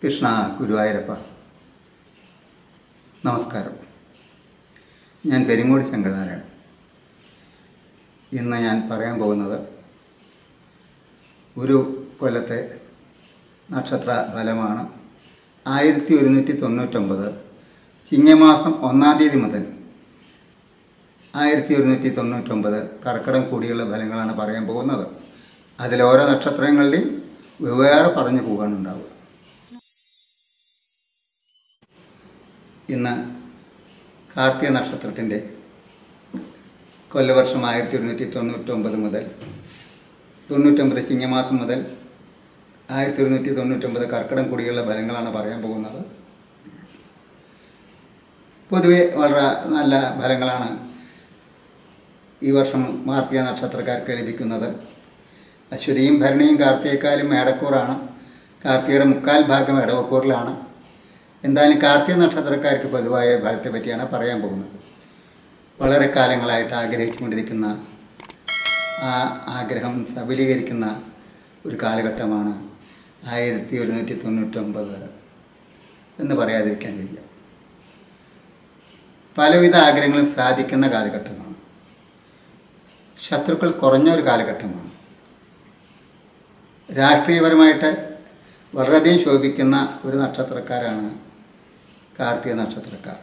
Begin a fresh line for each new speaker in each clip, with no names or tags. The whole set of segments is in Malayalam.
കൃഷ്ണ ഗുരുവായൂരപ്പ നമസ്കാരം ഞാൻ പെരിങ്ങോട് ശങ്കരനാരായണൻ ഇന്ന് ഞാൻ പറയാൻ പോകുന്നത് ഒരു കൊല്ലത്തെ നക്ഷത്ര ഫലമാണ് ആയിരത്തി ഒരുന്നൂറ്റി തൊണ്ണൂറ്റൊമ്പത് ചിങ്ങമാസം ഒന്നാം തീയതി മുതൽ ആയിരത്തി ഒരുന്നൂറ്റി തൊണ്ണൂറ്റൊമ്പത് കർക്കിടം കൂടിയുള്ള ഫലങ്ങളാണ് പറയാൻ പോകുന്നത് അതിൽ ഓരോ നക്ഷത്രങ്ങളുടെയും വെവ്വേറെ പറഞ്ഞു പോകാനുണ്ടാവുക ഇന്ന് കാർത്തിക നക്ഷത്രത്തിൻ്റെ കൊല്ലവർഷം ആയിരത്തി ഒരുന്നൂറ്റി തൊണ്ണൂറ്റൊമ്പത് മുതൽ തൊണ്ണൂറ്റൊമ്പത് ചിങ്ങമാസം മുതൽ ആയിരത്തി ഒരുന്നൂറ്റി തൊണ്ണൂറ്റൊമ്പത് കർക്കിടം കൂടിയുള്ള ഫലങ്ങളാണ് പറയാൻ പോകുന്നത് പൊതുവെ വളരെ നല്ല ഫലങ്ങളാണ് ഈ വർഷം കാർത്തിക നക്ഷത്രക്കാർക്ക് ലഭിക്കുന്നത് അശ്വതിയും ഭരണിയും കാർത്തികക്കാലും മേടക്കൂറാണ് കാർത്തികയുടെ മുക്കാൽ ഭാഗം ഇടവക്കൂറിലാണ് എന്തായാലും കാർത്തിക നക്ഷത്രക്കാർക്ക് പൊതുവായ ഫലത്തെ പറ്റിയാണ് പറയാൻ പോകുന്നത് വളരെ കാലങ്ങളായിട്ട് ആഗ്രഹിച്ചുകൊണ്ടിരിക്കുന്ന ആ ആഗ്രഹം സബലീകരിക്കുന്ന ഒരു കാലഘട്ടമാണ് ആയിരത്തി ഒരുന്നൂറ്റി തൊണ്ണൂറ്റൊമ്പത് എന്ന് പറയാതിരിക്കാൻ വയ്യ പലവിധ ആഗ്രഹങ്ങളും സാധിക്കുന്ന കാലഘട്ടമാണ് ശത്രുക്കൾ കുറഞ്ഞ ഒരു കാലഘട്ടമാണ് രാഷ്ട്രീയപരമായിട്ട് വളരെയധികം ശോഭിക്കുന്ന ഒരു നക്ഷത്രക്കാരാണ് കാർത്തിക നക്ഷത്രക്കാർ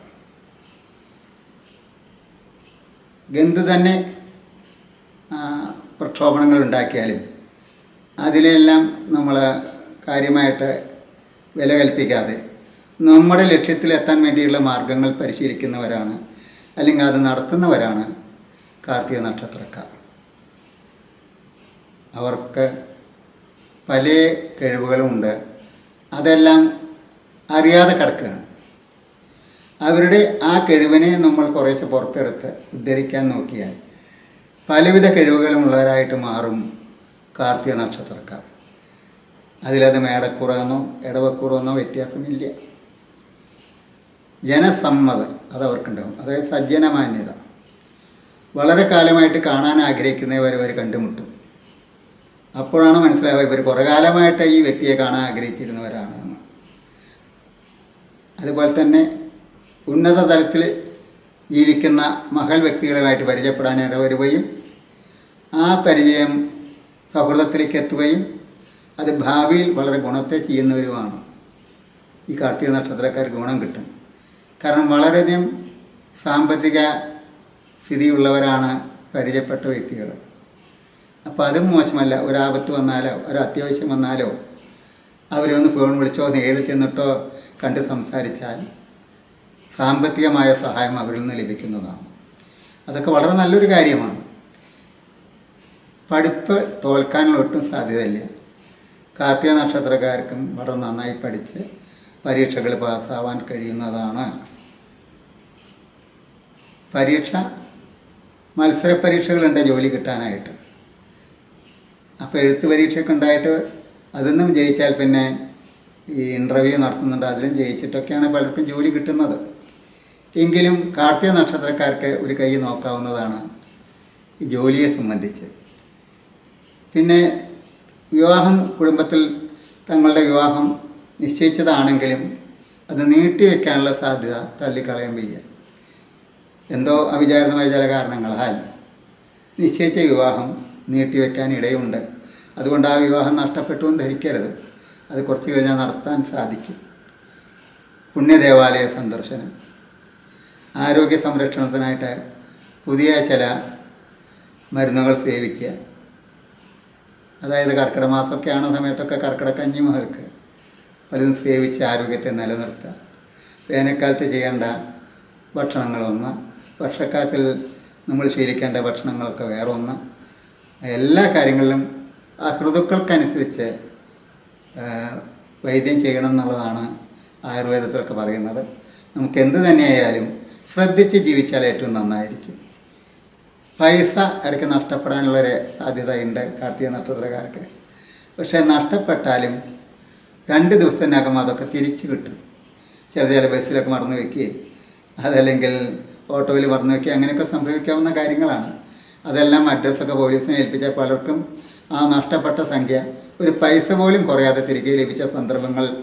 ഗന്ധ് തന്നെ ആ, പ്രക്ഷോഭണങ്ങൾ ഉണ്ടാക്കിയാലും അതിലെല്ലാം നമ്മൾ കാര്യമായിട്ട് വില കൽപ്പിക്കാതെ നമ്മുടെ ലക്ഷ്യത്തിലെത്താൻ വേണ്ടിയുള്ള മാർഗങ്ങൾ പരിശീലിക്കുന്നവരാണ് അല്ലെങ്കിൽ അത് നടത്തുന്നവരാണ് കാർത്തിക നക്ഷത്രക്കാർ അവർക്ക് പല കഴിവുകളുമുണ്ട് അതെല്ലാം അറിയാതെ കിടക്കുകയാണ് അവരുടെ ആ കഴിവിനെ നമ്മൾ കുറേശ്ശെ പുറത്തെടുത്ത് ഉദ്ധരിക്കാൻ നോക്കിയാൽ പലവിധ കഴിവുകളുമുള്ളവരായിട്ട് മാറും കാർത്തിക നക്ഷത്രക്കാർ അതിലത് മേടക്കുറമെന്നോ ഇടവക്കുറമെന്നോ വ്യത്യാസമില്ല ജനസമ്മതം അത് അവർക്കുണ്ടാവും അതായത് സജ്ജനമാന്യത വളരെ കാലമായിട്ട് കാണാൻ ആഗ്രഹിക്കുന്നവർ അവർ കണ്ടുമുട്ടും അപ്പോഴാണ് മനസ്സിലാവുക ഇവർ കുറേ കാലമായിട്ട് ഈ വ്യക്തിയെ കാണാൻ ആഗ്രഹിച്ചിരുന്നവരാണ് എന്ന് അതുപോലെ തന്നെ ഉന്നത തലത്തിൽ ജീവിക്കുന്ന മകൾ വ്യക്തികളുമായിട്ട് പരിചയപ്പെടാൻ ഇടവരുകയും ആ പരിചയം സൗഹൃദത്തിലേക്ക് എത്തുകയും അത് ഭാവിയിൽ വളരെ ഗുണത്തെ ചെയ്യുന്നവരുമാണ് ഈ കാർത്തിക നക്ഷത്രക്കാർക്ക് ഗുണം കിട്ടും കാരണം വളരെയധികം സാമ്പത്തിക സ്ഥിതിയുള്ളവരാണ് പരിചയപ്പെട്ട വ്യക്തികൾ അപ്പോൾ അതും മോശമല്ല ഒരാപത്ത് വന്നാലോ ഒരു അത്യാവശ്യം വന്നാലോ അവരെ ഒന്ന് ഫോൺ വിളിച്ചോ നേരിൽ ചെന്നിട്ടോ കണ്ട് സംസാരിച്ചാൽ സാമ്പത്തികമായ സഹായം അവരിൽ നിന്ന് ലഭിക്കുന്നതാണ് അതൊക്കെ വളരെ നല്ലൊരു കാര്യമാണ് പഠിപ്പ് തോൽക്കാനുള്ള ഒട്ടും സാധ്യതയില്ല കാർത്തിക നക്ഷത്രക്കാർക്കും വളരെ നന്നായി പഠിച്ച് പരീക്ഷകൾ പാസ്സാവാൻ കഴിയുന്നതാണ് പരീക്ഷ മത്സര പരീക്ഷകളുണ്ട് ജോലി കിട്ടാനായിട്ട് അപ്പോൾ എഴുത്ത് പരീക്ഷയൊക്കെ ഉണ്ടായിട്ട് അതൊന്നും ജയിച്ചാൽ പിന്നെ ഈ ഇൻ്റർവ്യൂ നടത്തുന്നുണ്ട് അതിലും ജയിച്ചിട്ടൊക്കെയാണ് പലർക്കും ജോലി കിട്ടുന്നത് എങ്കിലും കാർത്തിക നക്ഷത്രക്കാർക്ക് ഒരു കൈ നോക്കാവുന്നതാണ് ഈ ജോലിയെ സംബന്ധിച്ച് പിന്നെ വിവാഹം കുടുംബത്തിൽ തങ്ങളുടെ വിവാഹം നിശ്ചയിച്ചതാണെങ്കിലും അത് നീട്ടിവെക്കാനുള്ള സാധ്യത തള്ളിക്കളയാൻ വയ്യ എന്തോ അവിചാരിതമായ ചില കാരണങ്ങളാൽ നിശ്ചയിച്ച വിവാഹം നീട്ടിവെക്കാൻ ഇടയുണ്ട് അതുകൊണ്ട് ആ വിവാഹം നഷ്ടപ്പെട്ടു എന്ന് ധരിക്കരുത് അത് കുറച്ച് കഴിഞ്ഞാൽ നടത്താൻ സാധിക്കും പുണ്യദേവാലയ സന്ദർശനം ആരോഗ്യ സംരക്ഷണത്തിനായിട്ട് പുതിയ ചില മരുന്നുകൾ സേവിക്കുക അതായത് കർക്കിടക മാസമൊക്കെ ആണ സമയത്തൊക്കെ കർക്കിടക കഞ്ഞി മുതൽക്ക് പലതും സേവിച്ച് ആരോഗ്യത്തെ നിലനിർത്തുക വേനൽക്കാലത്ത് ചെയ്യേണ്ട ഭക്ഷണങ്ങളൊന്ന് വർഷക്കാലത്തിൽ നമ്മൾ ശീലിക്കേണ്ട ഭക്ഷണങ്ങളൊക്കെ വേറെ ഒന്ന് എല്ലാ കാര്യങ്ങളിലും ആ ഋതുക്കൾക്കനുസരിച്ച് ആ, വൈദ്യം ചെയ്യണം എന്നുള്ളതാണ് ആയുർവേദത്തിലൊക്കെ പറയുന്നത് നമുക്ക് എന്ത് തന്നെയായാലും ശ്രദ്ധിച്ച് ജീവിച്ചാൽ ഏറ്റവും നന്നായിരിക്കും പൈസ ഇടയ്ക്ക് നഷ്ടപ്പെടാനുള്ളൊരു സാധ്യതയുണ്ട് കാർത്തിക നക്ഷത്രക്കാർക്ക് പക്ഷേ നഷ്ടപ്പെട്ടാലും രണ്ട് ദിവസത്തിനകം അതൊക്കെ തിരിച്ചു കിട്ടും ചില ചില ബസ്സിലൊക്കെ മറന്നു വയ്ക്കുകയും അതല്ലെങ്കിൽ ഓട്ടോയിൽ മറന്നു വയ്ക്കുക അങ്ങനെയൊക്കെ സംഭവിക്കാവുന്ന കാര്യങ്ങളാണ് അതെല്ലാം അഡ്രസ്സൊക്കെ പോലീസിനെ ഏൽപ്പിച്ച പലർക്കും ആ നഷ്ടപ്പെട്ട സംഖ്യ ഒരു പൈസ പോലും കുറയാതെ തിരികെ ലഭിച്ച സന്ദർഭങ്ങൾ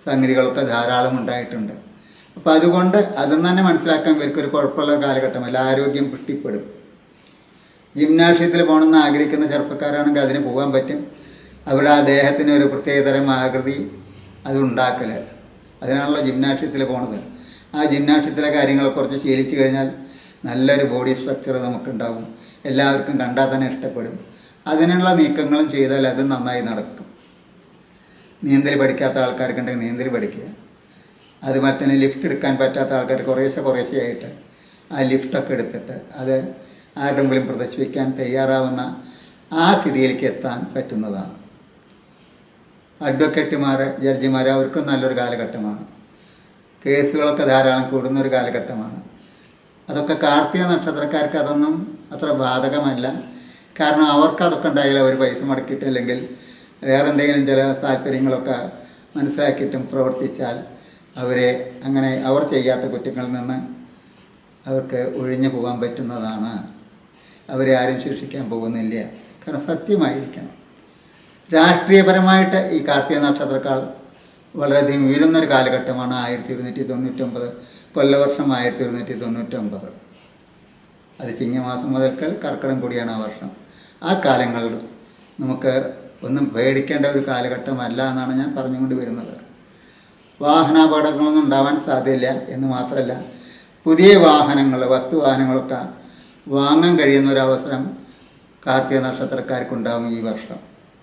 സംഗതികളൊക്കെ ധാരാളം ഉണ്ടായിട്ടുണ്ട് അപ്പോൾ അതുകൊണ്ട് അതും തന്നെ മനസ്സിലാക്കാൻ ഇവർക്കൊരു കുഴപ്പമുള്ള കാലഘട്ടമല്ല ആരോഗ്യം പുഷ്ടിപ്പെടും ജിംനാഷ്യത്തിൽ പോകണമെന്ന് ആഗ്രഹിക്കുന്ന ചെറുപ്പക്കാരാണെങ്കിൽ അതിന് പോകാൻ പറ്റും അവിടെ ആ ദേഹത്തിന് ഒരു പ്രത്യേകതരം ആകൃതി അത് ഉണ്ടാക്കൽ അതിനാണല്ലോ ജിംനാഷ്യത്തിൽ പോണത് ആ ജിംനാഷ്യത്തിലെ കാര്യങ്ങളെ കുറച്ച് ശീലിച്ചു കഴിഞ്ഞാൽ നല്ലൊരു ബോഡി സ്ട്രക്ചർ നമുക്കുണ്ടാവും എല്ലാവർക്കും കണ്ടാൽ തന്നെ ഇഷ്ടപ്പെടും അതിനുള്ള നീക്കങ്ങളും ചെയ്താൽ അത് നന്നായി നടക്കും നീന്തൽ പഠിക്കാത്ത ആൾക്കാർക്കുണ്ടെങ്കിൽ നീന്തൽ പഠിക്കുക അതുപോലെ തന്നെ ലിഫ്റ്റ് എടുക്കാൻ പറ്റാത്ത ആൾക്കാർ കുറേശ്ശെ കുറേശ്ശെ ആയിട്ട് ആ ലിഫ്റ്റൊക്കെ എടുത്തിട്ട് അത് ആരുടെങ്കിലും പ്രദർശിപ്പിക്കാൻ തയ്യാറാവുന്ന ആ സ്ഥിതിയിലേക്ക് എത്താൻ പറ്റുന്നതാണ് അഡ്വക്കേറ്റുമാർ ജഡ്ജിമാർ അവർക്കും നല്ലൊരു കാലഘട്ടമാണ് കേസുകളൊക്കെ ധാരാളം കൂടുന്ന ഒരു കാലഘട്ടമാണ് അതൊക്കെ കാർത്തിക നക്ഷത്രക്കാർക്ക് അതൊന്നും അത്ര ബാധകമല്ല കാരണം അവർക്ക് അതൊക്കെ ഉണ്ടായാലും അവർ പൈസ മുടക്കിയിട്ട് അല്ലെങ്കിൽ വേറെ എന്തെങ്കിലും ചില താല്പര്യങ്ങളൊക്കെ മനസ്സിലാക്കിയിട്ടും പ്രവർത്തിച്ചാൽ അവരെ അങ്ങനെ അവർ ചെയ്യാത്ത കുറ്റങ്ങളിൽ നിന്ന് അവർക്ക് ഒഴിഞ്ഞു പോകാൻ പറ്റുന്നതാണ് അവരെ ആരും ശിക്ഷിക്കാൻ പോകുന്നില്ല കാരണം സത്യമായിരിക്കണം രാഷ്ട്രീയപരമായിട്ട് ഈ കാർത്തിക നക്ഷത്രക്കാൾ വളരെയധികം ഉയരുന്നൊരു കാലഘട്ടമാണ് ആയിരത്തി ഇരുന്നൂറ്റി തൊണ്ണൂറ്റൊമ്പത് കൊല്ലവർഷം ആയിരത്തി ഇരുന്നൂറ്റി തൊണ്ണൂറ്റൊമ്പത് അത് ചിങ്ങമാസം മുതൽക്ക് കർക്കിടം കൂടിയാണ് ആ വർഷം ആ കാലങ്ങളിൽ നമുക്ക് ഒന്നും പേടിക്കേണ്ട ഒരു കാലഘട്ടമല്ല എന്നാണ് ഞാൻ പറഞ്ഞുകൊണ്ട് വരുന്നത് വാഹനാപകടങ്ങളൊന്നും ഉണ്ടാവാൻ സാധ്യതയില്ല എന്ന് മാത്രമല്ല പുതിയ വാഹനങ്ങൾ വസ്തുവാഹനങ്ങളൊക്കെ വാങ്ങാൻ കഴിയുന്ന ഒരു അവസരം കാർത്തിക നക്ഷത്രക്കാർക്കുണ്ടാവും ഈ വർഷം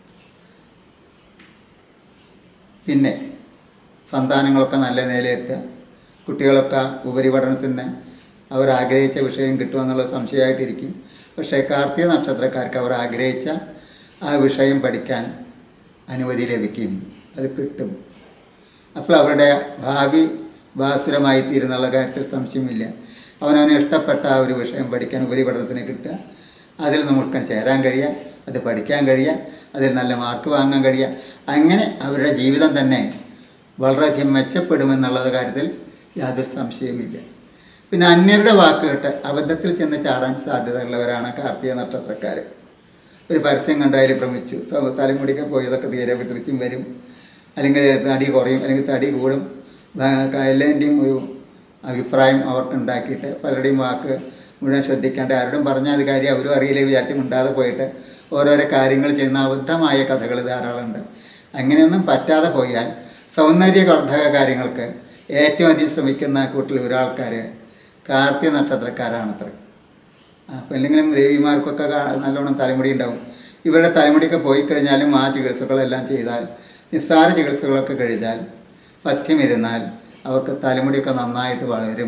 പിന്നെ സന്താനങ്ങളൊക്കെ നല്ല നിലയിലെത്തുക കുട്ടികളൊക്കെ ഉപരിപഠനത്തിന് അവർ ആഗ്രഹിച്ച വിഷയം കിട്ടുമെന്നുള്ള സംശയമായിട്ടിരിക്കും പക്ഷേ കാർത്തിക നക്ഷത്രക്കാർക്ക് അവർ ആഗ്രഹിച്ച ആ വിഷയം പഠിക്കാൻ അനുമതി ലഭിക്കും അത് കിട്ടും അപ്പോൾ അവരുടെ ഭാവി ഭാസുരമായി തീരുന്നുള്ള കാര്യത്തിൽ സംശയമില്ല അവനവന് ഇഷ്ടപ്പെട്ട ആ ഒരു വിഷയം പഠിക്കാൻ ഉപരിപഠനത്തിന് കിട്ടുക അതിൽ നമുക്ക് ചേരാൻ കഴിയുക അത് പഠിക്കാൻ കഴിയുക അതിൽ നല്ല മാർക്ക് വാങ്ങാൻ കഴിയുക അങ്ങനെ അവരുടെ ജീവിതം തന്നെ വളരെയധികം മെച്ചപ്പെടുമെന്നുള്ള കാര്യത്തിൽ യാതൊരു സംശയവുമില്ല പിന്നെ അന്യരുടെ വാക്ക് കേട്ട് അബദ്ധത്തിൽ ചെന്ന് ചാടാൻ സാധ്യതയുള്ളവരാണ് കാർത്തിക നക്ഷത്രക്കാർ ഒരു പരസ്യം കണ്ടായാലും ഭ്രമിച്ചു സ- സ്ഥലം കുടിക്കാൻ പോയതൊക്കെ തീരെ തിരിച്ചും വരും അല്ലെങ്കിൽ തടി കുറയും അല്ലെങ്കിൽ തടി കൂടും ഭ- എല്ലാവൻ്റെയും ഒരു അഭിപ്രായം അവർക്ക് ഉണ്ടാക്കിയിട്ട് പലരുടെയും വാക്ക് മുഴുവൻ ശ്രദ്ധിക്കാണ്ട് ആരോടും പറഞ്ഞാൽ അത് കാര്യം അവരും അറിയില്ല വിചാരിച്ച് മിണ്ടാതെ പോയിട്ട് ഓരോരോ കാര്യങ്ങൾ ചെയ്യുന്ന അബദ്ധമായ കഥകൾ ധാരാളമുണ്ട് അങ്ങനെയൊന്നും പറ്റാതെ പോയാൽ സൗന്ദര്യവർദ്ധക കാര്യങ്ങൾക്ക് ഏറ്റവും അധികം ശ്രമിക്കുന്ന കൂട്ടിൽ ഒരാൾക്കാർ കാർത്തിക നക്ഷത്രക്കാരാണത്ര അപ്പോൾ അല്ലെങ്കിലും ദേവിമാർക്കൊക്കെ കാ- നല്ലോണം തലമുടി ഉണ്ടാവും ഇവരുടെ തലമുടിയൊക്കെ പോയി കഴിഞ്ഞാലും ആ ചികിത്സകളെല്ലാം ചെയ്താൽ നിസ്സാര ചികിത്സകളൊക്കെ കഴിഞ്ഞാൽ പഥ്യമിരുന്നാൽ അവർക്ക് തലമുടിയൊക്കെ നന്നായിട്ട് വളരും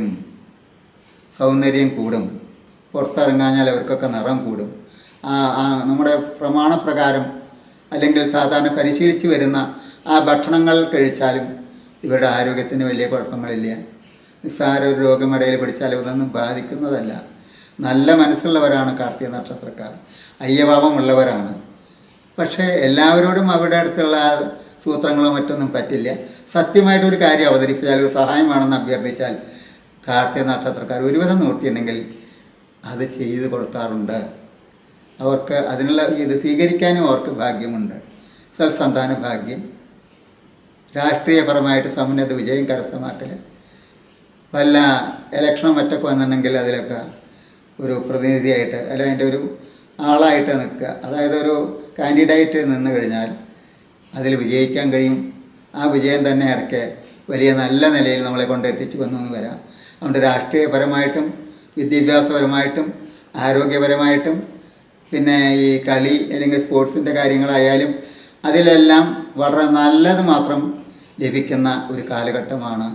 സൗന്ദര്യം കൂടും പുറത്തിറങ്ങാഞ്ഞാൽ അവർക്കൊക്കെ നിറം കൂടും ആ ആ നമ്മുടെ പ്രമാണപ്രകാരം അല്ലെങ്കിൽ സാധാരണ പരിശീലിച്ച് വരുന്ന ആ ഭക്ഷണങ്ങൾ കഴിച്ചാലും ഇവരുടെ ആരോഗ്യത്തിന് വലിയ കുഴപ്പങ്ങളില്ല നിസ്സാര ഒരു രോഗമിടയിൽ പിടിച്ചാലും ഇതൊന്നും ബാധിക്കുന്നതല്ല നല്ല മനസ്സുള്ളവരാണ് കാർത്തിക നക്ഷത്രക്കാർ അയ്യഭാവമുള്ളവരാണ് പക്ഷേ എല്ലാവരോടും അവരുടെ അടുത്തുള്ള സൂത്രങ്ങളോ മറ്റൊന്നും പറ്റില്ല സത്യമായിട്ടൊരു കാര്യം അവതരിപ്പിച്ചാൽ ഒരു സഹായം വേണമെന്ന് അഭ്യർത്ഥിച്ചാൽ കാർത്തിക നക്ഷത്രക്കാർ ഒരുവിധം നോക്കിയിട്ടുണ്ടെങ്കിൽ അത് ചെയ്തു കൊടുക്കാറുണ്ട് അവർക്ക് അതിനുള്ള ഇത് സ്വീകരിക്കാനും അവർക്ക് ഭാഗ്യമുണ്ട് സൽസന്താന ഭാഗ്യം രാഷ്ട്രീയപരമായിട്ട് സമുന്നത വിജയം കരസ്ഥമാക്കൽ വല്ല ഇലക്ഷനോ മറ്റൊക്കെ വന്നിട്ടുണ്ടെങ്കിൽ അതിലൊക്കെ ഒരു പ്രതിനിധിയായിട്ട് അല്ല അതിൻ്റെ ഒരു ആളായിട്ട് നിൽക്കുക അതായത് ഒരു കാൻഡിഡേറ്റ് നിന്ന് കഴിഞ്ഞാൽ അതിൽ വിജയിക്കാൻ കഴിയും ആ വിജയം തന്നെ ഇടയ്ക്ക് വലിയ നല്ല നിലയിൽ നമ്മളെ കൊണ്ട് എത്തിച്ചു വന്നു എന്ന് വരാം അതുകൊണ്ട് രാഷ്ട്രീയപരമായിട്ടും വിദ്യാഭ്യാസപരമായിട്ടും ആരോഗ്യപരമായിട്ടും പിന്നെ ഈ കളി അല്ലെങ്കിൽ സ്പോർട്സിൻ്റെ കാര്യങ്ങളായാലും അതിലെല്ലാം വളരെ നല്ലത് മാത്രം ലഭിക്കുന്ന ഒരു കാലഘട്ടമാണ്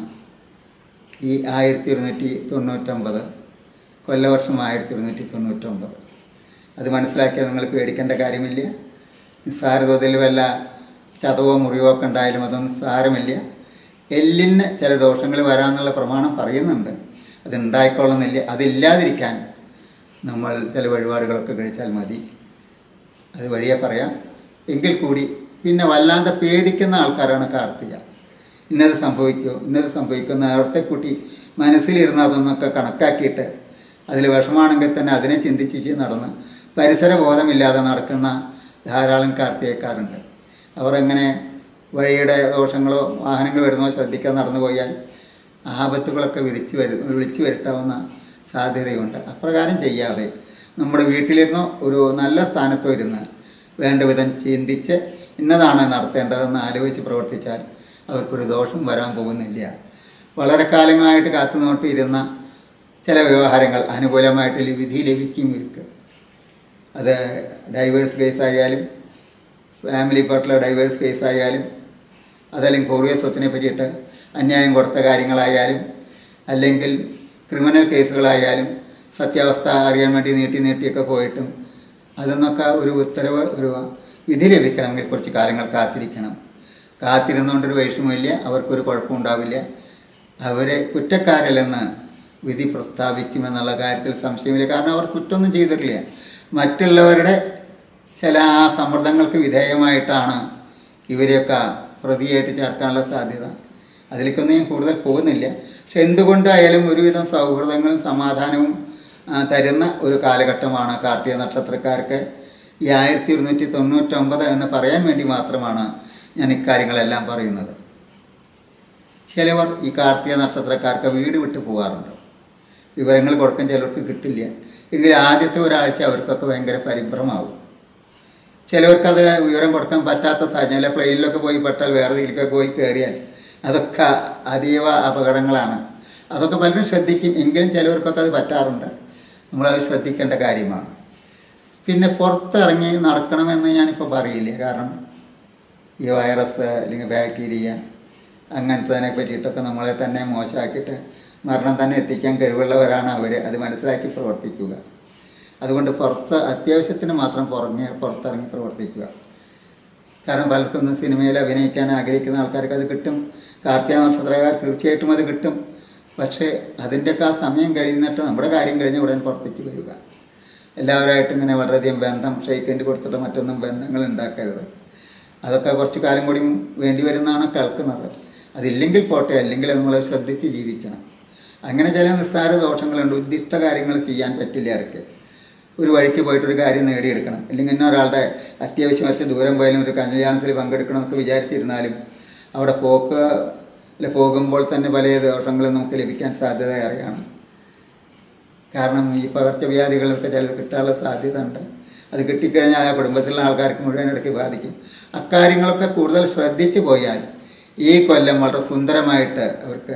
ഈ ആയിരത്തി ഇരുന്നൂറ്റി തൊണ്ണൂറ്റൊമ്പത് കൊല്ലവർഷം ആയിരത്തി ഇരുന്നൂറ്റി തൊണ്ണൂറ്റൊമ്പത് അത് മനസ്സിലാക്കിയാൽ നിങ്ങൾ പേടിക്കേണ്ട കാര്യമില്ല നിസ്സാര തോതിൽ വല്ല ചതവോ മുറിവോ ഒക്കെ ഉണ്ടായാലും അതൊന്നും സാരമില്ല എല്ലിന് ചില ദോഷങ്ങൾ വരാമെന്നുള്ള പ്രമാണം പറയുന്നുണ്ട് അത് ഉണ്ടായിക്കൊള്ളുന്നില്ല അതില്ലാതിരിക്കാൻ നമ്മൾ ചില വഴിപാടുകളൊക്കെ കഴിച്ചാൽ മതി അത് വഴിയെ പറയാം എങ്കിൽ കൂടി പിന്നെ വല്ലാതെ പേടിക്കുന്ന ആൾക്കാരാണ് കാർത്തിക ഇന്നത് സംഭവിക്കുമോ ഇന്നത് സംഭവിക്കുമോ നേരത്തെ കുട്ടി മനസ്സിലിരുന്ന് അതൊന്നൊക്കെ കണക്കാക്കിയിട്ട് അതിൽ വിഷമാണെങ്കിൽ തന്നെ അതിനെ ചിന്തിച്ച് നടന്ന് പരിസര ബോധമില്ലാതെ നടക്കുന്ന ധാരാളം കാർത്തികക്കാരുണ്ട് അവർ എങ്ങനെ വഴിയുടെ ദോഷങ്ങളോ വാഹനങ്ങൾ വരുന്നോ ശ്രദ്ധിക്കാൻ നടന്നു പോയാൽ ആപത്തുകളൊക്കെ വിളിച്ചു വരു വിളിച്ചു വരുത്താവുന്ന സാധ്യതയുണ്ട് അപ്രകാരം ചെയ്യാതെ നമ്മുടെ വീട്ടിലിരുന്നോ ഒരു നല്ല സ്ഥാനത്തോ ഇരുന്ന് വേണ്ട വിധം ചിന്തിച്ച് ഇന്നതാണ് നടത്തേണ്ടതെന്ന് ആലോചിച്ച് പ്രവർത്തിച്ചാൽ അവർക്കൊരു ദോഷം വരാൻ പോകുന്നില്ല വളരെ കാലങ്ങളായിട്ട് കാത്തു നോട്ടിയിരുന്ന ചില വ്യവഹാരങ്ങൾ അനുകൂലമായിട്ട് ലി- വിധി ലഭിക്കും ഇവർക്ക് അത് ഡൈവേഴ്സ് കേസ് ആയാലും ഫാമിലി പാർട്ടിലെ ഡൈവേഴ്സ് കേസ് ആയാലും അതല്ലെങ്കിൽ പൂർവ്വ സ്വത്തിനെ പറ്റിയിട്ട് അന്യായം കൊടുത്ത കാര്യങ്ങളായാലും അല്ലെങ്കിൽ ക്രിമിനൽ കേസുകളായാലും സത്യാവസ്ഥ അറിയാൻ വേണ്ടി നീട്ടി നീട്ടിയൊക്കെ പോയിട്ടും അതിൽ ഒരു ഉത്തരവ് ഒരു വിധി ലഭിക്കണമെങ്കിൽ കുറച്ച് കാലങ്ങൾ കാത്തിരിക്കണം കാത്തിരുന്നുകൊണ്ടൊരു വിഷമമില്ല അവർക്കൊരു കുഴപ്പമുണ്ടാവില്ല അവരെ കുറ്റക്കാരല്ലെന്ന് വിധി പ്രസ്താവിക്കുമെന്നുള്ള കാര്യത്തിൽ സംശയമില്ല കാരണം അവർ കുറ്റമൊന്നും ചെയ്തിട്ടില്ല മറ്റുള്ളവരുടെ ചില ആ സമ്മർദ്ദങ്ങൾക്ക് വിധേയമായിട്ടാണ് ഇവരെയൊക്കെ പ്രതിയായിട്ട് ചേർക്കാനുള്ള സാധ്യത അതിലേക്കൊന്നും ഞാൻ കൂടുതൽ പോകുന്നില്ല പക്ഷെ എന്തുകൊണ്ടായാലും ഒരുവിധം സൗഹൃദങ്ങളും സമാധാനവും ആ, തരുന്ന ഒരു കാലഘട്ടമാണ് കാർത്തിക നക്ഷത്രക്കാർക്ക് ഈ ആയിരത്തി ഇരുന്നൂറ്റി തൊണ്ണൂറ്റൊമ്പത് എന്ന് പറയാൻ വേണ്ടി മാത്രമാണ് ഞാൻ ഇക്കാര്യങ്ങളെല്ലാം പറയുന്നത് ചിലവർ ഈ കാർത്തിക നക്ഷത്രക്കാർക്ക് വീട് വിട്ട് പോകാറുണ്ട് വിവരങ്ങൾ കൊടുക്കാൻ ചിലർക്ക് കിട്ടില്ല എങ്കിൽ ആദ്യത്തെ ഒരാഴ്ച അവർക്കൊക്കെ ഭയങ്കര പരിഭ്രമാവും ചിലവർക്കത് വിവരം കൊടുക്കാൻ പറ്റാത്ത സാഹചര്യം അല്ല പ്ലെയിനിലൊക്കെ പോയി പെട്ടാൽ വേറെ ഇതിലേക്കൊക്കെ പോയി കയറിയാൽ അതൊക്കെ അതീവ അപകടങ്ങളാണ് അതൊക്കെ പലരും ശ്രദ്ധിക്കും എങ്കിലും ചിലവർക്കൊക്കെ അത് പറ്റാറുണ്ട് നമ്മളത് ശ്രദ്ധിക്കേണ്ട കാര്യമാണ് പിന്നെ പുറത്തിറങ്ങി നടക്കണമെന്ന് ഞാനിപ്പോൾ പറയില്ല കാരണം ഈ വൈറസ് അല്ലെങ്കിൽ ബാക്ടീരിയ അങ്ങനത്തതിനെ പറ്റിയിട്ടൊക്കെ നമ്മളെ തന്നെ മോശമാക്കിയിട്ട് മരണം തന്നെ എത്തിക്കാൻ കഴിവുള്ളവരാണ് അവർ അത് മനസ്സിലാക്കി പ്രവർത്തിക്കുക അതുകൊണ്ട് പുറത്ത് അത്യാവശ്യത്തിന് മാത്രം പുറങ്ങി പുറത്തിറങ്ങി പ്രവർത്തിക്കുക കാരണം പലർക്കും ഇന്ന് സിനിമയിൽ അഭിനയിക്കാൻ ആഗ്രഹിക്കുന്ന ആൾക്കാർക്ക് അത് കിട്ടും കാർത്തിക നക്ഷത്രക്കാർ തീർച്ചയായിട്ടും അത് കിട്ടും പക്ഷേ അതിൻ്റെയൊക്കെ ആ സമയം കഴിയുന്നിട്ട് നമ്മുടെ കാര്യം കഴിഞ്ഞ് ഉടൻ പുറത്തേക്ക് വരിക എല്ലാവരുമായിട്ടും ഇങ്ങനെ വളരെയധികം ബന്ധം ഷെയ്ക്കൻഡ് കൊടുത്തിട്ട് മറ്റൊന്നും ബന്ധങ്ങൾ ഉണ്ടാക്കരുത് അതൊക്കെ കുറച്ച് കാലം കൂടി വേണ്ടി വരുന്നതാണ് കേൾക്കുന്നത് അതില്ലെങ്കിൽ പോട്ടെ അല്ലെങ്കിൽ നമ്മൾ ശ്രദ്ധിച്ച് ജീവിക്കണം അങ്ങനെ ചില നിസ്സാര ദോഷങ്ങളുണ്ട് ഉദ്ദിഷ്ട കാര്യങ്ങൾ ചെയ്യാൻ പറ്റില്ല ഇടയ്ക്ക് ഒരു വഴിക്ക് പോയിട്ടൊരു കാര്യം നേടിയെടുക്കണം അല്ലെങ്കിൽ ഇന്ന ഒരാളുടെ അത്യാവശ്യമായിട്ട് ദൂരം പോയാലും ഒരു കല്യാണത്തിൽ പങ്കെടുക്കണം എന്നൊക്കെ വിചാരിച്ചിരുന്നാലും അവിടെ പോക്ക് അല്ല പോകുമ്പോൾ തന്നെ പല ദോഷങ്ങളും നമുക്ക് ലഭിക്കാൻ സാധ്യത ഏറെയാണ് കാരണം ഈ പകർച്ചവ്യാധികളൊക്കെ ചിലത് കിട്ടാനുള്ള സാധ്യത ഉണ്ട് അത് കിട്ടിക്കഴിഞ്ഞാൽ ആ കുടുംബത്തിലുള്ള ആൾക്കാർക്ക് മുഴുവൻ ഇടയ്ക്ക് ബാധിക്കും അക്കാര്യങ്ങളൊക്കെ കൂടുതൽ ശ്രദ്ധിച്ചു പോയാൽ ഈ കൊല്ലം വളരെ സുന്ദരമായിട്ട് അവർക്ക്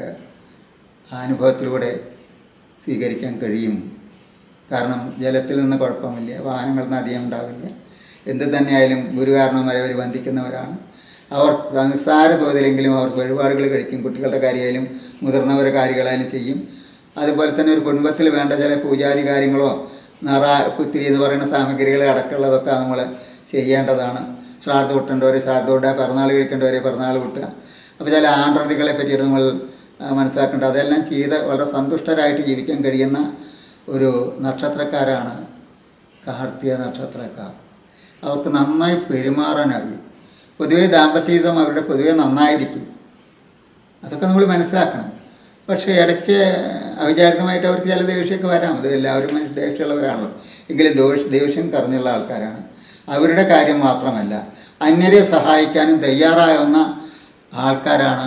ആ അനുഭവത്തിലൂടെ സ്വീകരിക്കാൻ കഴിയും കാരണം ജലത്തിൽ നിന്ന് കുഴപ്പമില്ല വാഹനങ്ങളൊന്നും അധികം ഉണ്ടാവില്ല എന്ത് തന്നെയായാലും ഗുരു കാരണം വരെ അവർ വന്ദിക്കുന്നവരാണ് അവർ നിസ്സാര തോതിലെങ്കിലും അവർ വഴിപാടുകൾ കഴിക്കും കുട്ടികളുടെ കാര്യമായാലും മുതിർന്നവരുടെ കാര്യങ്ങളായാലും ചെയ്യും അതുപോലെ തന്നെ ഒരു കുടുംബത്തിൽ വേണ്ട ചില പൂജാതി കാര്യങ്ങളോ നിറ പുത്തിരി എന്ന് പറയുന്ന സാമഗ്രികൾ അടക്കമുള്ളതൊക്കെ നമ്മൾ ചെയ്യേണ്ടതാണ് ശ്രാദ്ധ വിട്ടേണ്ടവരെ ശ്രാദ്ധോടെ പിറന്നാൾ കഴിക്കേണ്ടവരെ പിറന്നാൾ വിട്ടുക അപ്പോൾ ചില ആണ്ടതികളെ പറ്റിയിട്ട് നമ്മൾ ആ, മനസ്സിലാക്കേണ്ടത് അതെല്ലാം ചെയ്ത് വളരെ സന്തുഷ്ടരായിട്ട് ജീവിക്കാൻ കഴിയുന്ന ഒരു നക്ഷത്രക്കാരാണ് കാർത്തിക നക്ഷത്രക്കാർ അവർക്ക് നന്നായി പെരുമാറാൻ അറിയും പൊതുവേ ദാമ്പത്യ ജീവിതം അവരുടെ പൊതുവേ നന്നായിരിക്കും അതൊക്കെ നമ്മൾ മനസ്സിലാക്കണം പക്ഷേ ഇടയ്ക്ക് അവിചാരിതമായിട്ട് അവർക്ക് ചില ദേഷ്യമൊക്കെ വരാം അത് എല്ലാവരും മനുഷ്യ ദേഷ്യമുള്ളവരാണല്ലോ എങ്കിലും ദോഷ ദേഷ്യം കറഞ്ഞുള്ള ആൾക്കാരാണ് അവരുടെ കാര്യം മാത്രമല്ല അന്യരെ സഹായിക്കാനും തയ്യാറാവുന്ന ആൾക്കാരാണ്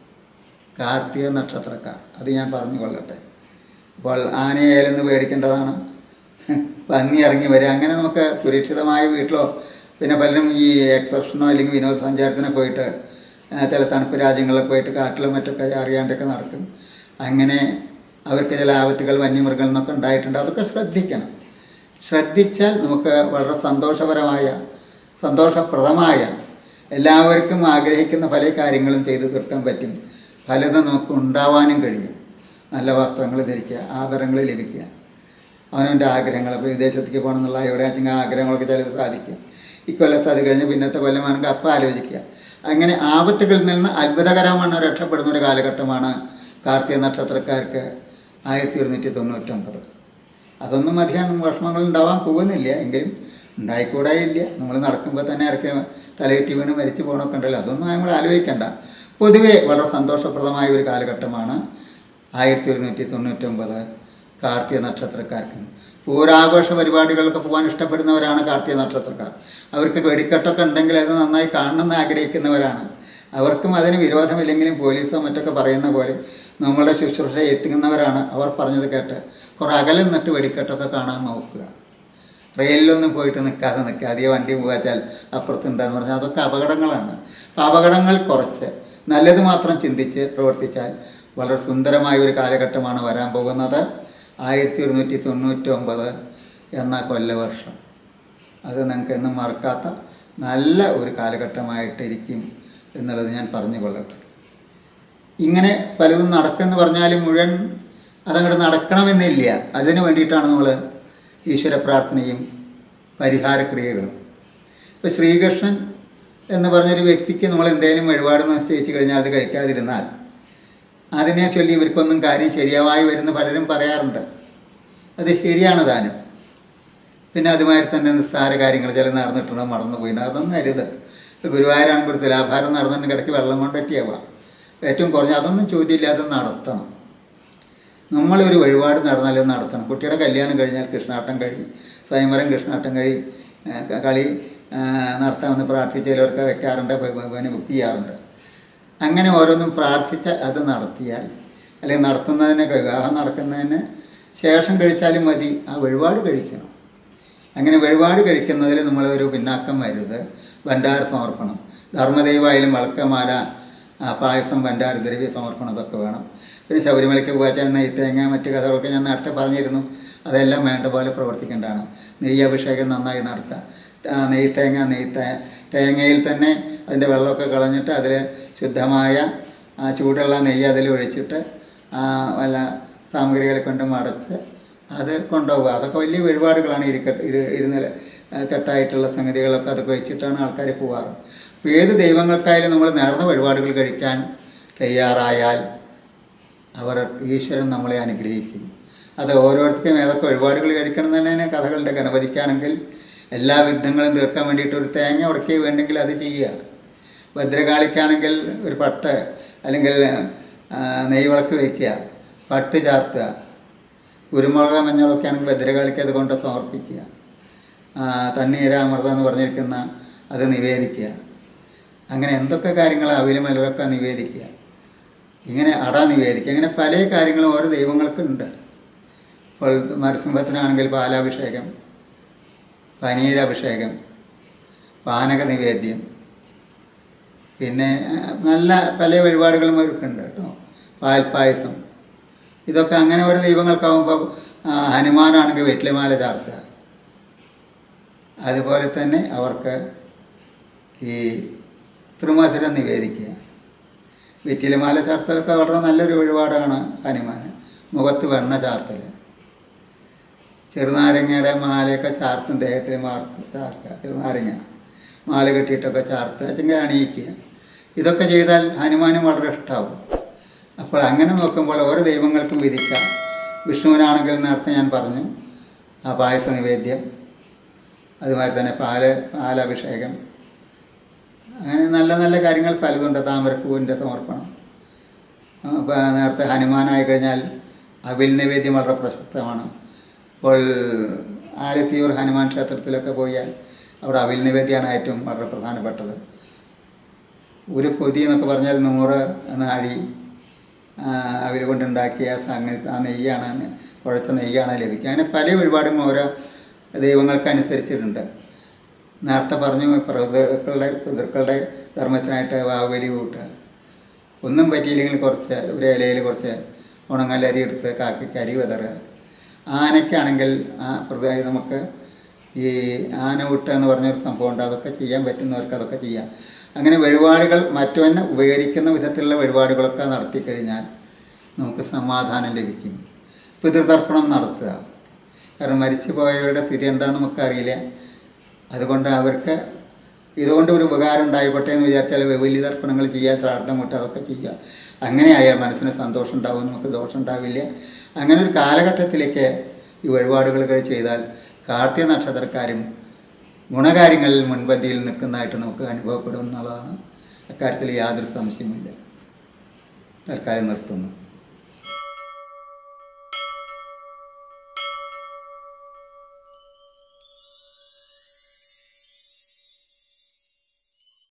കാർത്തിക നക്ഷത്രക്കാർ അത് ഞാൻ പറഞ്ഞു കൊള്ളട്ടെ അപ്പോൾ ആനയായാലൊന്ന് പേടിക്കേണ്ടതാണ് പന്നി ഇറങ്ങി വരിക അങ്ങനെ നമുക്ക് സുരക്ഷിതമായ വീട്ടിലോ പിന്നെ പലരും ഈ എക്സർഷനോ അല്ലെങ്കിൽ വിനോദസഞ്ചാരത്തിനോ പോയിട്ട് ആ, ചില തണുപ്പ് രാജ്യങ്ങളിലൊക്കെ പോയിട്ട് കാട്ടിലും മറ്റൊക്കെ അറിയാണ്ടൊക്കെ നടക്കും അങ്ങനെ അവർക്ക് ചില ആപത്തുകൾ വന്യമൃഗങ്ങൾ നിന്നൊക്കെ ഉണ്ടായിട്ടുണ്ട് അതൊക്കെ ശ്രദ്ധിക്കണം ശ്രദ്ധിച്ചാൽ നമുക്ക് വളരെ സന്തോഷപരമായ സന്തോഷപ്രദമായ എല്ലാവർക്കും ആഗ്രഹിക്കുന്ന പല കാര്യങ്ങളും ചെയ്തു തീർക്കാൻ പറ്റും പലതും നമുക്ക് ഉണ്ടാവാനും കഴിയും നല്ല വസ്ത്രങ്ങൾ ധരിക്കുക ആഭരണങ്ങൾ ലഭിക്കുക അവനവൻ്റെ ആഗ്രഹങ്ങൾ ഇപ്പോൾ വിദേശത്തേക്ക് പോകണം എന്നുള്ള എവിടെ വെച്ചെങ്കിൽ ആഗ്രഹങ്ങളൊക്കെ ചിലത് സാധിക്കുക ഇക്കൊല്ലത്ത് അത് കഴിഞ്ഞ് പിന്നത്തെ കൊല്ലമാണെങ്കിൽ അപ്പം ആലോചിക്കുക അങ്ങനെ ആപത്തുകളിൽ നിന്ന് അത്ഭുതകരമാണ് രക്ഷപ്പെടുന്ന ഒരു കാലഘട്ടമാണ് കാർത്തിക നക്ഷത്രക്കാർക്ക് ആയിരത്തി ഒരുന്നൂറ്റി തൊണ്ണൂറ്റൊമ്പത് അതൊന്നും അധികം വിഷമങ്ങൾ ഉണ്ടാവാൻ പോകുന്നില്ല എങ്കിലും ഉണ്ടായിക്കൂടായില്ല നമ്മൾ നടക്കുമ്പോൾ തന്നെ ഇടയ്ക്ക് തലയെറ്റി വീണ് മരിച്ചു പോകണമൊക്കെ ഉണ്ടല്ലോ അതൊന്നും നമ്മൾ ആലോചിക്കണ്ട പൊതുവേ വളരെ സന്തോഷപ്രദമായ ഒരു കാലഘട്ടമാണ് ആയിരത്തി ഒരുന്നൂറ്റി തൊണ്ണൂറ്റൊമ്പത് കാർത്തിക നക്ഷത്രക്കാർക്ക് പൂരാഘോഷ പരിപാടികളൊക്കെ പോകാൻ ഇഷ്ടപ്പെടുന്നവരാണ് കാർത്തിക നക്ഷത്രക്കാർ അവർക്ക് വെടിക്കെട്ടൊക്കെ ഉണ്ടെങ്കിൽ അത് നന്നായി കാണണമെന്ന് ആഗ്രഹിക്കുന്നവരാണ് അവർക്കും അതിന് വിരോധമില്ലെങ്കിലും പോലീസോ മറ്റൊക്കെ പറയുന്ന പോലെ നമ്മളുടെ ശുശ്രൂഷ എത്തിക്കുന്നവരാണ് അവർ പറഞ്ഞത് കേട്ട് കുറേ അകലിൽ നിന്നിട്ട് വെടിക്കെട്ടൊക്കെ കാണാൻ നോക്കുക റെയിലിലൊന്നും പോയിട്ട് നിൽക്കാതെ നിൽക്കുക അധികം വണ്ടി പോകാച്ചാൽ അപ്പുറത്തുണ്ടെന്ന് പറഞ്ഞാൽ അതൊക്കെ അപകടങ്ങളാണ് അപ്പോൾ അപകടങ്ങൾ കുറച്ച് നല്ലത് മാത്രം ചിന്തിച്ച് പ്രവർത്തിച്ചാൽ വളരെ സുന്ദരമായ ഒരു കാലഘട്ടമാണ് വരാൻ പോകുന്നത് ആയിരത്തി ഒരുന്നൂറ്റി തൊണ്ണൂറ്റി ഒമ്പത് എന്ന കൊല്ലവർഷം അത് നിങ്ങൾക്ക് എന്നും മറക്കാത്ത നല്ല ഒരു കാലഘട്ടമായിട്ടിരിക്കും എന്നുള്ളത് ഞാൻ പറഞ്ഞു കൊള്ളട്ടെ ഇങ്ങനെ പലതും നടക്കുമെന്ന് പറഞ്ഞാലും മുഴുവൻ അതങ്ങോട്ട് നടക്കണമെന്നില്ല അതിന് വേണ്ടിയിട്ടാണ് നമ്മൾ ഈശ്വര പ്രാർത്ഥനയും പരിഹാരക്രിയകളും ഇപ്പോൾ ശ്രീകൃഷ്ണൻ എന്ന് പറഞ്ഞൊരു വ്യക്തിക്ക് നമ്മൾ എന്തെങ്കിലും വഴിപാട് നിശ്ചയിച്ച് കഴിഞ്ഞാൽ അത് കഴിക്കാതിരുന്നാൽ അതിനെ ചൊല്ലി ഇവർക്കൊന്നും കാര്യം ശരിയാവായി വരുന്ന പലരും പറയാറുണ്ട് അത് ശരിയാണ് താനും പിന്നെ അതുമാതിരി തന്നെ നിസ്സാര കാര്യങ്ങൾ ചില നടന്നിട്ടുണ്ടോ മറന്നു പോയിട്ടുണ്ട് അതൊന്നും അരുത് ഇപ്പോൾ ഗുരുവായൂരാണെങ്കിൽ ഒരു തുലാഭാരം നടന്നിട്ട് കിടക്ക് വെള്ളം കൊണ്ടൊക്കെയാവാം ഏറ്റവും കുറഞ്ഞ അതൊന്നും ചോദ്യമില്ലാതെ നടത്തണം നമ്മളൊരു വഴിപാട് നടന്നാൽ അത് നടത്തണം കുട്ടിയുടെ കല്യാണം കഴിഞ്ഞാൽ കൃഷ്ണാട്ടം കഴി സ്വയംവരം കൃഷ്ണാട്ടം കഴി ആ, ക- കളി ആ, നടത്താമെന്ന് പ്രാർത്ഥിച്ചവർക്ക് വെക്കാറുണ്ട് പ- പ- പിന്നെ ബുക്ക് ചെയ്യാറുണ്ട് അങ്ങനെ ഓരോന്നും പ്രാർത്ഥിച്ച് അത് നടത്തിയാൽ അല്ലെങ്കിൽ നടത്തുന്നതിന് വിവാഹം നടക്കുന്നതിന് ശേഷം കഴിച്ചാലും മതി ആ വഴിപാട് കഴിക്കണം അങ്ങനെ വഴിപാട് കഴിക്കുന്നതിൽ നമ്മളൊരു പിന്നാക്കം വരുത് ഭണ്ഡാര സമർപ്പണം ധർമ്മദൈവമായാലും വളക്കമാല ആ, പായസം ഭണ്ഡാര ദ്രവ്യ സമർപ്പണം ഇതൊക്കെ വേണം പിന്നെ ശബരിമലയ്ക്ക് പോകാച്ചാൽ നെയ്യ് തേങ്ങ മറ്റു കഥകളൊക്കെ ഞാൻ നേരത്തെ പറഞ്ഞിരുന്നു അതെല്ലാം വേണ്ട പോലെ പ്രവർത്തിക്കേണ്ടതാണ് നെയ്യ് അഭിഷേകം നന്നായി നടത്തുക ആ, നെയ്യ് തേങ്ങ നെയ്യ് തേ തേങ്ങയിൽ തന്നെ അതിൻ്റെ വെള്ളമൊക്കെ കളഞ്ഞിട്ട് അതിൽ ശുദ്ധമായ ആ, ചൂടുള്ള നെയ്യ് അതിൽ ഒഴിച്ചിട്ട് ആ, വല്ല സാമഗ്രികളെ കൊണ്ട് മടച്ച് അത് കൊണ്ടുപോകുക അതൊക്കെ വലിയ വഴിപാടുകളാണ് ഇരിക്കട്ട് ഇരു ഇരുന്നില കെട്ടായിട്ടുള്ള സംഗതികളൊക്കെ അതൊക്കെ വെച്ചിട്ടാണ് ആൾക്കാർ പോവാറ് അപ്പോൾ ഏത് ദൈവങ്ങൾക്കായാലും നമ്മൾ നേർന്ന വഴിപാടുകൾ കഴിക്കാൻ തയ്യാറായാൽ അവർ ഈശ്വരൻ നമ്മളെ അനുഗ്രഹിക്കും അത് ഓരോരുത്തർക്കും ഏതൊക്കെ വഴിപാടുകൾ കഴിക്കണം എന്ന് തന്നെ കഥകളുടെ ഗണപതിക്കാണെങ്കിൽ എല്ലാ വിഘ്നങ്ങളും തീർക്കാൻ വേണ്ടിയിട്ട് ഒരു തേങ്ങ ഉടക്കി വേണ്ടെങ്കിൽ അത് ചെയ്യുക ഭദ്രകാളിക്കാണെങ്കിൽ ഒരു പട്ട് അല്ലെങ്കിൽ ആ, നെയ്വിളക്ക് വയ്ക്കുക പട്ട് ചാർത്തുക കുരുമുളക് മഞ്ഞളൊക്കെ ആണെങ്കിൽ ഭദ്രകാളിക്ക് അത് കൊണ്ട് സമർപ്പിക്കുക ആ, തണ്ണീര അമൃതം എന്ന് പറഞ്ഞിരിക്കുന്ന അത് നിവേദിക്കുക അങ്ങനെ എന്തൊക്കെ കാര്യങ്ങൾ അവിലും മലരൊക്കെ നിവേദിക്കുക ഇങ്ങനെ അട നിവേദിക്കുക അങ്ങനെ പല കാര്യങ്ങളും ഓരോ ദൈവങ്ങൾക്കുണ്ട് ഇപ്പോൾ നരസിംഹത്തിനാണെങ്കിൽ പാലാഭിഷേകം പനീരാഭിഷേകം പാനക നിവേദ്യം പിന്നെ ആ, നല്ല പല വഴിപാടുകളും അവർക്കുണ്ട് കേട്ടോ പാൽപ്പായസം ഇതൊക്കെ അങ്ങനെ ഓരോ ദൈവങ്ങൾക്കാവുമ്പോൾ ആ, ഹനുമാനാണെങ്കിൽ വെറ്റിലമാല ചാർത്തുക അതുപോലെ തന്നെ അവർക്ക് ഈ ത്രിമധുരം നിവേദിക്കുക വെറ്റിലമാല ചാർത്തലൊക്കെ വളരെ നല്ലൊരു വഴിപാടാണ് ഹനുമാൻ മുഖത്ത് വെണ്ണ ചാർത്തൽ ചെറുനാരങ്ങയുടെ മാലയൊക്കെ ചാർത്തും ദേഹത്തിൽ മാർക്ക് ചാർക്കുക ചെറുനാരങ്ങ മാല കെട്ടിയിട്ടൊക്കെ ചാർത്തുക അല്ലെങ്കിൽ അണിയിക്കുക ഇതൊക്കെ ചെയ്താൽ ഹനുമാനും വളരെ ഇഷ്ടമാവും അപ്പോൾ അങ്ങനെ നോക്കുമ്പോൾ ഓരോ ദൈവങ്ങൾക്കും വിധിക്കാം വിഷ്ണുവിനാണെങ്കിൽ നേരത്തെ ഞാൻ പറഞ്ഞു ആ പായസ നിവേദ്യം അതുമാതിരി തന്നെ പാല് പാലഭിഷേകം അങ്ങനെ നല്ല നല്ല കാര്യങ്ങൾ പലതുണ്ട് താമരപ്പൂവിൻ്റെ സമർപ്പണം അപ്പോൾ നേരത്തെ ഹനുമാനായി കഴിഞ്ഞാൽ അവിൽ നിവേദ്യം വളരെ പ്രശസ്തമാണ് ഇപ്പോൾ ആലത്തിയൂർ ഹനുമാൻ ക്ഷേത്രത്തിലൊക്കെ പോയാൽ അവിടെ അവിൽ നിവേദ്യമാണ് ഏറ്റവും വളരെ പ്രധാനപ്പെട്ടത് ഒരു പൊതി എന്നൊക്കെ പറഞ്ഞാൽ നൂറ് നാഴി അവർ കൊണ്ടുണ്ടാക്കിയ സംഗതി ആ നെയ്യാണ് കുഴച്ച നെയ്യാണ് ലഭിക്കുക അങ്ങനെ പല വഴിപാടും ഓരോ ദൈവങ്ങൾക്കനുസരിച്ചിട്ടുണ്ട് നേരത്തെ പറഞ്ഞു പിതൃക്കളുടെ പിതൃക്കളുടെ ധർമ്മത്തിനായിട്ട് വാവലി കൂട്ടുക ഒന്നും പറ്റിയില്ലെങ്കിൽ കുറച്ച് ഒരു ഇലയിൽ കുറച്ച് ഉണങ്ങലരി എടുത്ത് കാക്കയ്ക്ക് അരി വിതറുക ആനയ്ക്കാണെങ്കിൽ ആ പ്രതി നമുക്ക് ഈ ആന ഊട്ട എന്ന് പറഞ്ഞൊരു സംഭവമുണ്ട് അതൊക്കെ ചെയ്യാൻ പറ്റുന്നവർക്ക് അതൊക്കെ ചെയ്യാം അങ്ങനെ വഴിപാടുകൾ മറ്റവന് ഉപകരിക്കുന്ന വിധത്തിലുള്ള വഴിപാടുകളൊക്കെ നടത്തി കഴിഞ്ഞാൽ നമുക്ക് സമാധാനം ലഭിക്കും പിതൃതർപ്പണം നടത്തുക കാരണം മരിച്ചു പോയവരുടെ സ്ഥിതി എന്താണെന്ന് നമുക്കറിയില്ല അതുകൊണ്ട് അവർക്ക് ഇതുകൊണ്ട് ഒരു ഉപകാരം ഉണ്ടായിക്കോട്ടെ എന്ന് വിചാരിച്ചാൽ വലിയ തർപ്പണങ്ങൾ ചെയ്യുക ശ്രാദ്ധം മുട്ട അതൊക്കെ ചെയ്യുക അങ്ങനെ ആയാൽ മനസ്സിന് സന്തോഷം ഉണ്ടാവും നമുക്ക് ദോഷം ഉണ്ടാവില്ല അങ്ങനെ ഒരു കാലഘട്ടത്തിലേക്ക് ഈ വഴിപാടുകൾ ചെയ്താൽ കാർത്തിക നക്ഷത്രക്കാരും ഗുണകാര്യങ്ങളിൽ മുൻപന്തിയിൽ നിൽക്കുന്നതായിട്ട് നമുക്ക് അനുഭവപ്പെടും എന്നുള്ളതാണ് അക്കാര്യത്തിൽ യാതൊരു സംശയമില്ല തൽക്കാലം നിർത്തുന്നു